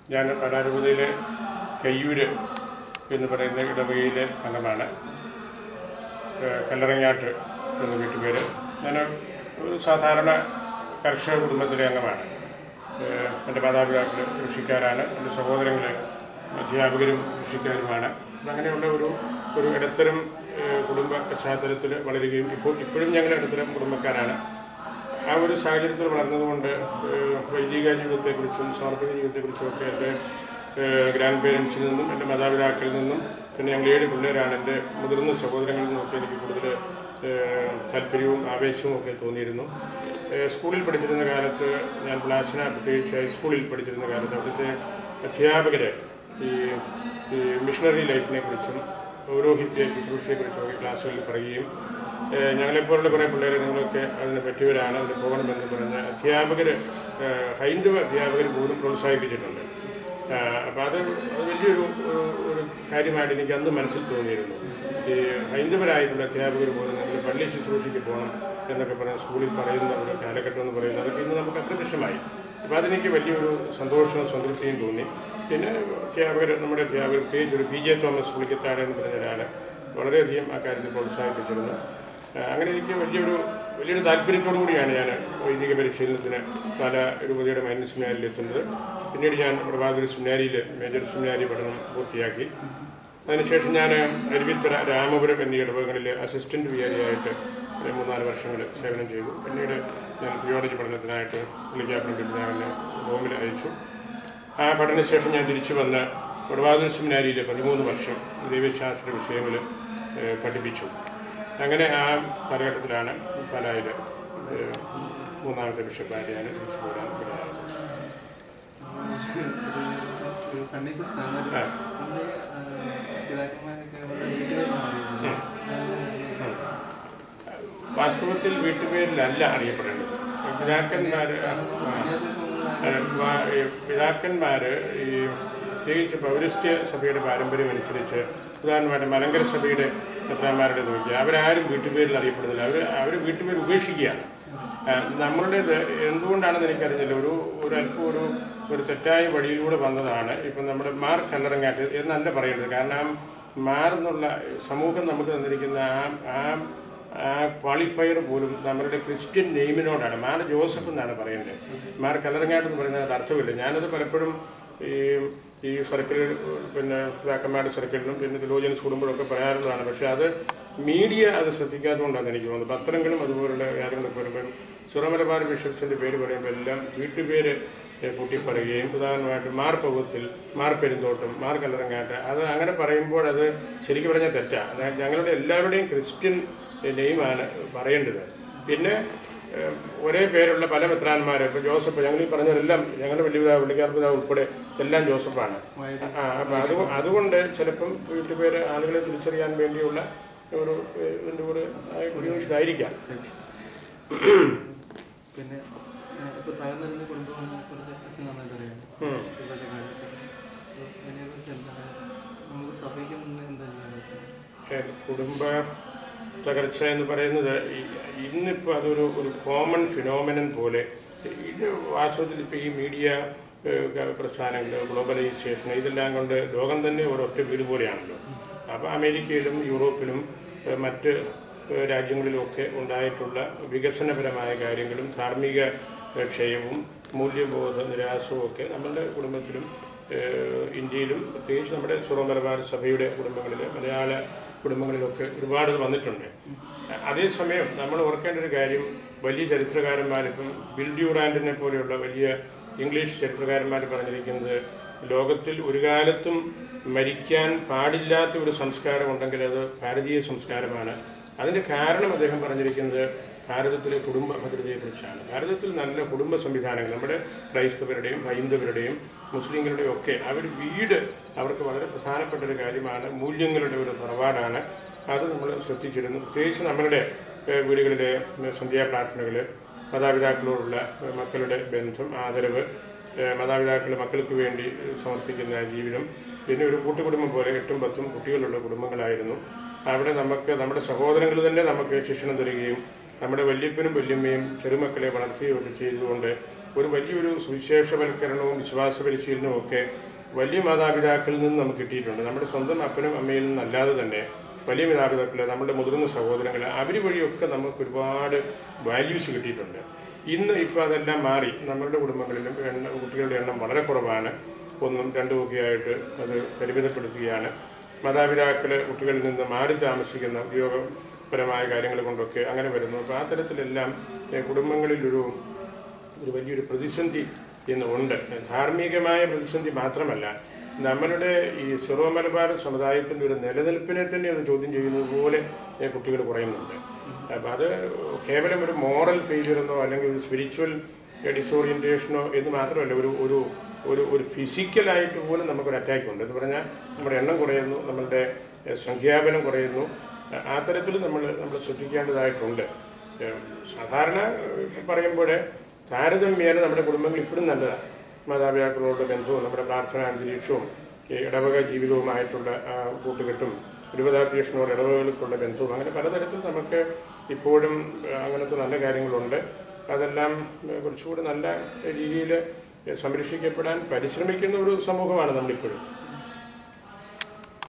ഞാൻ പാലാരൂപതയിലെ കയ്യൂര് എന്ന് പറയുന്ന ഇടവകയിലെ അംഗമാണ് ഏഹ് കല്ലറങ്ങാട്ട് എന്ന വീട്ടുപേര് ഞാൻ ഒരു സാധാരണ കർഷക കുടുംബത്തിലെ അംഗമാണ് ഏഹ് എൻ്റെ മാതാപിതാക്കൾ കൃഷിക്കാരാണ് എൻ്റെ സഹോദരങ്ങൾ അധ്യാപകരും കൃഷിക്കാരുമാണ് അപ്പം അങ്ങനെയുള്ള ഒരു ഒരു ഇടത്തരം ഏഹ് കുടുംബ പശ്ചാത്തലത്തിൽ വളരുകയും ഇപ്പോൾ ഇപ്പോഴും ഞങ്ങൾ ഇടത്തരം കുടുംബക്കാരാണ് ആ ഒരു സാഹചര്യത്തിൽ വളർന്നതുകൊണ്ട് ഏഹ് വൈദിക ജീവിതത്തെക്കുറിച്ചും സമർപ്പിത ജീവിതത്തെക്കുറിച്ചും ഒക്കെ എൻ്റെ ഗ്രാൻഡ് പേരൻസിൽ നിന്നും എൻ്റെ മാതാപിതാക്കളിൽ നിന്നും പിന്നെ ഞങ്ങൾ ഏഴ് പിള്ളേരാണ് എൻ്റെ മുതിർന്ന സഹോദരങ്ങളിൽ നിന്നൊക്കെ എനിക്ക് കൂടുതൽ ഏഹ് താല്പര്യവും ആവേശവും ഒക്കെ തോന്നിയിരുന്നു ഏഹ് സ്കൂളിൽ പഠിച്ചിരുന്ന കാലത്ത് ഞാൻ പ്ലാസിന പ്രത്യേകിച്ച് ഹൈസ്കൂളിൽ പഠിച്ചിരുന്ന കാലത്ത് അവിടുത്തെ അധ്യാപകർ ഈ ഈ മിഷണറി ലൈഫിനെ കുറിച്ചും പൗരോഹിത്യ ശുശ്രൂഷയെക്കുറിച്ചും ഒക്കെ ക്ലാസ്സുകളിൽ പറയുകയും ഏഹ് ഞങ്ങളെപ്പോലുള്ള കുറേ പിള്ളേരെ നിങ്ങളൊക്കെ അതിന് പറ്റിയവരാണ് അതിന് പോകണമെന്ന് പറഞ്ഞ് അധ്യാപകർ ഹൈന്ദവ അധ്യാപകർ പോലും പ്രോത്സാഹിപ്പിച്ചിട്ടുണ്ട് അപ്പോൾ അത് അത് വലിയൊരു ഒരു- ഒരു കാര്യമായിട്ട് എനിക്ക് അന്ന് മനസ്സിൽ തോന്നിയിരുന്നു ഈ ഹൈന്ദവരായിട്ടുള്ള അധ്യാപകർ പോലും നിങ്ങൾ പള്ളി ശുശ്രൂഷയ്ക്ക് പോകണം എന്നൊക്കെ പറഞ്ഞ് സ്കൂളിൽ പറയുന്ന ഒരു കാലഘട്ടം എന്ന് പറയുന്നത് അതൊക്കെ ഇന്ന് നമുക്ക് അപ്രത്യക്ഷമായി അപ്പോൾ അതെനിക്ക് വലിയൊരു സന്തോഷവും സംതൃപ്തിയും തോന്നി പിന്നെ അധ്യാപകർ നമ്മുടെ അധ്യാപകർ പ്രത്യേകിച്ച് ഒരു പി ജെ തോമസ് പുളിക്കത്താട് എന്ന് പറഞ്ഞ ഒരാൾ വളരെയധികം ആ കാര്യത്തിൽ പ്രോത്സാഹിപ്പിച്ചിരുന്നു ആ, അങ്ങനെ എനിക്ക് വലിയൊരു വലിയൊരു താല്പര്യത്തോടു കൂടിയാണ് ഞാൻ വൈദിക പരിശീലനത്തിന് പല രൂപതയുടെ മൈനസ് സെമിനാരിൽ എത്തുന്നത് പിന്നീട് ഞാൻ പ്രഭാകര സെമിനാരിയിൽ മേജർ സെമിനാരി പഠനം പൂർത്തിയാക്കി അതിനുശേഷം ഞാൻ അരുവിത്തറ രാമപുരം എന്നീ ഇടവകളിൽ അസിസ്റ്റന്റ് വികാരിയായിട്ട് ഒരു മൂന്നാല് വർഷങ്ങൾ സേവനം ചെയ്തു പിന്നീട് ഞാൻ തിയോളജി പഠനത്തിനായിട്ട് വിളിക്കാപ്പുറം ഞാൻ എന്നെ റോമിൽ അയച്ചു ആ പഠനശേഷം ഞാൻ തിരിച്ചു വന്ന് വടവാതൂർ സെമിനാരിയിൽ പതിമൂന്ന് വർഷം ദൈവശാസ്ത്ര വിഷയങ്ങൾ ഏഹ്, പഠിപ്പിച്ചു അങ്ങനെ ആ കാലഘട്ടത്തിലാണ് പാലായിൽ ഏഹ്, മൂന്നാമത്തെ ബിഷപ്പായിട്ട് ഞാൻ തിരിച്ചു പോരാൻ ഇടയായത്. ഒരു ഫണ്ണിയെ കുറിച്ചാണ് ആ. നമ്മുടെ പിതാക്കന്മാരൊക്കെ അവരുടെ വീട്ടുകാരാണ് അറിയുന്നത് വാസ്തവത്തിൽ വീട്ടുപേരിലല്ല അറിയപ്പെടേണ്ടത് പിതാക്കന്മാർ പിതാക്കന്മാർ ഈ പ്രത്യേകിച്ച് പൗരസ്ത്യ സഭയുടെ പാരമ്പര്യം അനുസരിച്ച് ഉദാഹരണമായിട്ട് മലങ്കര സഭയുടെ എത്രാന്മാരുടെ നോക്കിയാൽ അവരാരും വീട്ടുപേരിൽ അറിയപ്പെടുന്നില്ല അവർ അവർ വീട്ടുപേര് ഉപേക്ഷിക്കുകയാണ് ആ, നമ്മളുടേത് എന്തുകൊണ്ടാണെന്ന് എനിക്കറിഞ്ഞില്ല ഒരു ഒരു അല്പം ഒരു ഒരു തെറ്റായ വഴിയിലൂടെ വന്നതാണ് ഇപ്പം നമ്മുടെ മാർ കല്ലറങ്ങാട്ട് എന്നല്ല പറയേണ്ടത് കാരണം മാർ എന്നുള്ള സമൂഹം നമുക്ക് തന്നിരിക്കുന്ന ആ ആ ആ ക്വാളിഫയർ പോലും നമ്മളുടെ ക്രിസ്ത്യൻ നെയിമിനോടാണ് മാർ ജോസഫ് എന്നാണ് പറയുന്നത് മാർ കല്ലറങ്ങാട്ട് എന്ന് പറയുന്നത് അത് അർത്ഥമില്ല ഞാനത് പലപ്പോഴും ഈ ഈ സർക്കിളിൽ പിന്നെ പിതാക്കന്മാരുടെ സർക്കിളിലും പിന്നെ തിലോജൻസ് കുടുംബങ്ങളൊക്കെ പറയാറുള്ളതാണ് പക്ഷേ അത് മീഡിയ അത് ശ്രദ്ധിക്കാത്തതുകൊണ്ടാണ് എനിക്ക് തോന്നുന്നത് പത്രങ്ങളും അതുപോലുള്ള കാര്യങ്ങളൊക്കെ വരുമ്പോൾ സുറമലബാർ ബിഷപ്സിൻ്റെ പേര് പറയുമ്പോൾ എല്ലാം വീട്ടുപേര് കൂട്ടി പറയുകയും ഉദാഹരണമായിട്ട് മാർ പൗവത്തിൽ മാർ പെരുന്തോട്ടം മാർ കല്ലറങ്ങാട്ട് അത് അങ്ങനെ പറയുമ്പോൾ അത് ശരിക്കും പറഞ്ഞാൽ തെറ്റാണ് അതായത് ഞങ്ങളുടെ എല്ലാവരുടെയും ക്രിസ്ത്യൻ നെയിമാണ് പറയേണ്ടത് പിന്നെ ഏഹ്, ഒരേ പേരുള്ള പല മെത്രാന്മാർ ഇപ്പോൾ ജോസഫ് ഞങ്ങൾ ഈ പറഞ്ഞവരെല്ലാം ഞങ്ങളുടെ വലിയ പിതാവ് പുള്ളിക്കാർ പിതാവ് ഉൾപ്പെടെ എല്ലാം ജോസഫാണ് ആ അപ്പം അത് അതുകൊണ്ട് ചിലപ്പം വീട്ടുപേര് ആളുകളെ തിരിച്ചറിയാൻ വേണ്ടിയുള്ള ഒരു ഏഹ്, ഇതിൻ്റെ കൂടെ ആയി ഉപയോഗിച്ചതായിരിക്കാം പിന്നെ ഇപ്പൊ തകർന്നിരുന്ന കുടുംബങ്ങളെ കുറിച്ച് അച്ഛൻ നന്നായിട്ട് അറിയാം ഉം. ഇപ്പോഴത്തെ കാലഘട്ടത്തിൽ അപ്പൊ അതിനെക്കുറിച്ച് എന്താണ് നമുക്ക് സഭയ്ക്ക് മുന്നേ എന്താ ചെയ്യാൻ പറ്റുക ഏഹ്, കുടുംബ തകർച്ച എന്ന് പറയുന്നത് ഈ- ഇന്നിപ്പോൾ അതൊരു ഒരു കോമൺ ഫിനോമിനൻ പോലെ ഇത് വാസ്തവത്തിൽ ഇപ്പോൾ ഈ മീഡിയ പ്രസ്ഥാനങ്ങൾ ഗ്ലോബലൈസേഷൻ ഇതെല്ലാം കൊണ്ട് ലോകം തന്നെ ഒരൊറ്റ വീട് പോലെയാണല്ലോ അപ്പോൾ അമേരിക്കയിലും യൂറോപ്പിലും ഏഹ്, മറ്റ് ഏഹ്, രാജ്യങ്ങളിലുമൊക്കെ ഉണ്ടായിട്ടുള്ള വികസനപരമായ കാര്യങ്ങളും ധാർമ്മിക ഏഹ്, ക്ഷയവും മൂല്യബോധ നിരാസവും ഒക്കെ നമ്മളുടെ കുടുംബത്തിലും ഏഹ്, ഇന്ത്യയിലും പ്രത്യേകിച്ച് നമ്മുടെ സുറോ മലബാർ സഭയുടെ കുടുംബങ്ങളിൽ മലയാള കുടുംബങ്ങളിലൊക്കെ ഒരുപാട് ഇത് വന്നിട്ടുണ്ട് അതേസമയം നമ്മൾ ഓർക്കേണ്ട ഒരു കാര്യം വലിയ ചരിത്രകാരന്മാരിപ്പം ബിൽ ഡ്യൂറാൻഡിനെ പോലെയുള്ള വലിയ ഇംഗ്ലീഷ് ചരിത്രകാരന്മാർ പറഞ്ഞിരിക്കുന്നത് ലോകത്തിൽ ഒരു കാലത്തും മരിക്കാൻ പാടില്ലാത്ത ഒരു സംസ്കാരം ഉണ്ടെങ്കിൽ അത് ഭാരതീയ സംസ്കാരമാണ് അതിൻ്റെ കാരണം അദ്ദേഹം പറഞ്ഞിരിക്കുന്നത് ഭാരതത്തിലെ കുടുംബ ഭദ്രതയെക്കുറിച്ചാണ് ഭാരതത്തിൽ നല്ല കുടുംബ സംവിധാനങ്ങൾ നമ്മുടെ ക്രൈസ്തവരുടെയും ഹൈന്ദവരുടെയും മുസ്ലിങ്ങളുടെയും ഒക്കെ അവർ വീട് അവർക്ക് വളരെ പ്രധാനപ്പെട്ട ഒരു കാര്യമാണ് മൂല്യങ്ങളുടെ ഒരു തറവാടാണ് അത് നമ്മൾ ശ്രദ്ധിച്ചിരുന്നു പ്രത്യേകിച്ച് നമ്മളുടെ ഏഹ്, വീടുകളിലെ ഏഹ്, സന്ധ്യാപ്രാർത്ഥനകൾ മാതാപിതാക്കളോടുള്ള ഏഹ്, മക്കളുടെ ബന്ധം ആദരവ് ഏഹ്, മാതാപിതാക്കൾ മക്കൾക്ക് വേണ്ടി ഏഹ്, സമർപ്പിക്കുന്ന ജീവിതം പിന്നെ ഒരു കൂട്ടുകുടുംബം പോലെ എട്ടും പത്തും കുട്ടികളുള്ള കുടുംബങ്ങളായിരുന്നു അവിടെ നമുക്ക് നമ്മുടെ സഹോദരങ്ങൾ തന്നെ നമുക്ക് ശിക്ഷണം തരികയും നമ്മുടെ വല്യപ്പനും വല്യമ്മയും ചെറുമക്കളെ വളർത്തുകയൊക്കെ ചെയ്തുകൊണ്ട് ഒരു വലിയൊരു സുവിശേഷവൽക്കരണവും വിശ്വാസ പരിശീലനവും ഒക്കെ വലിയ മാതാപിതാക്കളിൽ നിന്ന് നമുക്ക് കിട്ടിയിട്ടുണ്ട് നമ്മുടെ സ്വന്തം അപ്പനും അമ്മയിൽ നിന്നല്ലാതെ തന്നെ വലിയ മാതാപിതാക്കൾ നമ്മുടെ മുതിർന്ന സഹോദരങ്ങൾ അവർ വഴിയൊക്കെ നമുക്ക് ഒരുപാട് വാല്യൂസ് കിട്ടിയിട്ടുണ്ട് ഇന്ന് ഇപ്പോൾ അതെല്ലാം മാറി നമ്മുടെ കുടുംബങ്ങളിലും എണ്ണ കുട്ടികളുടെ എണ്ണം വളരെ കുറവാണ് ഒന്നും രണ്ടും ഒക്കെ ആയിട്ട് അത് പരിമിതപ്പെടുത്തുകയാണ് മാതാപിതാക്കൾ കുട്ടികളിൽ നിന്ന് മാറി താമസിക്കുന്ന ഉദ്യോഗപരമായ കാര്യങ്ങൾ കൊണ്ടൊക്കെ അങ്ങനെ വരുന്നു അപ്പോൾ ആ തരത്തിലെല്ലാം ഏ, കുടുംബങ്ങളിലൊരു ഒരു വലിയൊരു പ്രതിസന്ധി ഇന്ന് ഉണ്ട് ധാർമ്മികമായ പ്രതിസന്ധി മാത്രമല്ല നമ്മളുടെ ഈ സിറോ മലബാർ സമുദായത്തിൻ്റെ ഒരു നിലനിൽപ്പിനെ തന്നെ അത് ചോദ്യം ചെയ്യുന്നത് പോലെ ഏ, കുട്ടികൾ കുറയുന്നുണ്ട് അപ്പം അത് കേവലം ഒരു മോറൽ ഫെയിലിയർ എന്നോ അല്ലെങ്കിൽ ഒരു സ്പിരിച്വൽ ഡിസോറിയൻറ്റേഷനോ എന്ന് മാത്രമല്ല ഒരു ഒരു ഒരു ഒരു ഫിസിക്കലായിട്ട് പോലും നമുക്കൊരു അറ്റാക്ക് ഉണ്ട് എന്ന് പറഞ്ഞാൽ നമ്മുടെ എണ്ണം കുറയുന്നു നമ്മളുടെ ഏ, സംഖ്യാബലം കുറയുന്നു ആ തരത്തിൽ നമ്മൾ നമ്മൾ ശ്രദ്ധിക്കേണ്ടതായിട്ടുണ്ട് ഏ, സാധാരണ പറയുമ്പോൾ താരതമ്യേന നമ്മുടെ കുടുംബങ്ങൾ ഇപ്പോഴും നല്ലതാണ് മാതാപിതാക്കളോടുള്ള ബന്ധവും നമ്മുടെ പ്രാർത്ഥനാ അന്തരീക്ഷവും ഈ ഇടവക ജീവിതവുമായിട്ടുള്ള ആ, കൂട്ടുകെട്ടും രൂപതാധ്യക്ഷനോട് ഇടവകകൾക്കുള്ള ബന്ധവും അങ്ങനെ പലതരത്തിൽ നമുക്ക് ഇപ്പോഴും ആ, അങ്ങനത്തെ നല്ല കാര്യങ്ങളുണ്ട് അതെല്ലാം ഏ, കുറച്ചുകൂടി നല്ല രീതിയിൽ സംരക്ഷിക്കപ്പെടാൻ പരിശ്രമിക്കുന്ന ഒരു സമൂഹമാണ് നമ്മളിപ്പോഴും